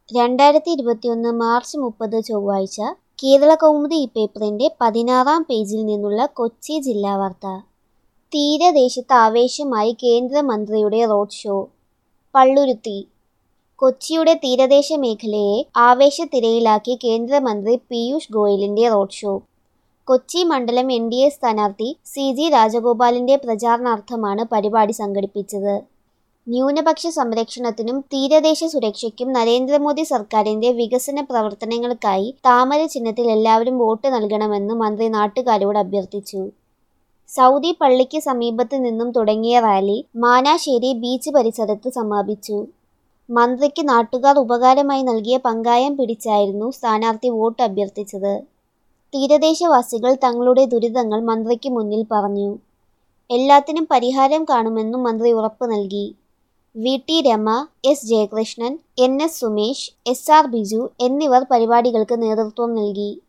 രണ്ടായിരത്തി ഇരുപത്തിയൊന്ന് മാർച്ച് മുപ്പത് ചൊവ്വാഴ്ച കേരളകൗമുദി ഈ പേപ്പറിന്റെ പതിനാറാം പേജിൽ നിന്നുള്ള കൊച്ചി ജില്ലാ വാർത്ത തീരദേശത്ത് ആവേശമായി കേന്ദ്രമന്ത്രിയുടെ റോഡ് ഷോ പള്ളുരുത്തി കൊച്ചിയുടെ തീരദേശ മേഖലയെ ആവേശത്തിരയിലാക്കി കേന്ദ്രമന്ത്രി പീയൂഷ് ഗോയലിന്റെ റോഡ് ഷോ കൊച്ചി മണ്ഡലം എൻ ഡി എ സ്ഥാനാർത്ഥി സി ജി രാജഗോപാലിന്റെ പ്രചാരണാർത്ഥമാണ് പരിപാടി സംഘടിപ്പിച്ചത് ന്യൂനപക്ഷ സംരക്ഷണത്തിനും തീരദേശ സുരക്ഷയ്ക്കും നരേന്ദ്രമോദി സർക്കാരിന്റെ വികസന പ്രവർത്തനങ്ങൾക്കായി താമര ചിഹ്നത്തിൽ എല്ലാവരും വോട്ട് നൽകണമെന്ന് മന്ത്രി നാട്ടുകാരോട് അഭ്യർത്ഥിച്ചു സൗദി പള്ളിക്ക് സമീപത്ത് നിന്നും തുടങ്ങിയ റാലി മാനാശ്ശേരി ബീച്ച് പരിസരത്ത് സമാപിച്ചു മന്ത്രിക്ക് നാട്ടുകാർ ഉപകാരമായി നൽകിയ പങ്കായം പിടിച്ചായിരുന്നു സ്ഥാനാർത്ഥി വോട്ട് അഭ്യർത്ഥിച്ചത് തീരദേശവാസികൾ തങ്ങളുടെ ദുരിതങ്ങൾ മന്ത്രിക്ക് മുന്നിൽ പറഞ്ഞു എല്ലാത്തിനും പരിഹാരം കാണുമെന്നും മന്ത്രി ഉറപ്പ് നൽകി V T Rama S Jayakrishnan N S Sumesh S R Biju എന്നിവർ പരിപാടികൾക്ക് നേതൃത്വം നൽകി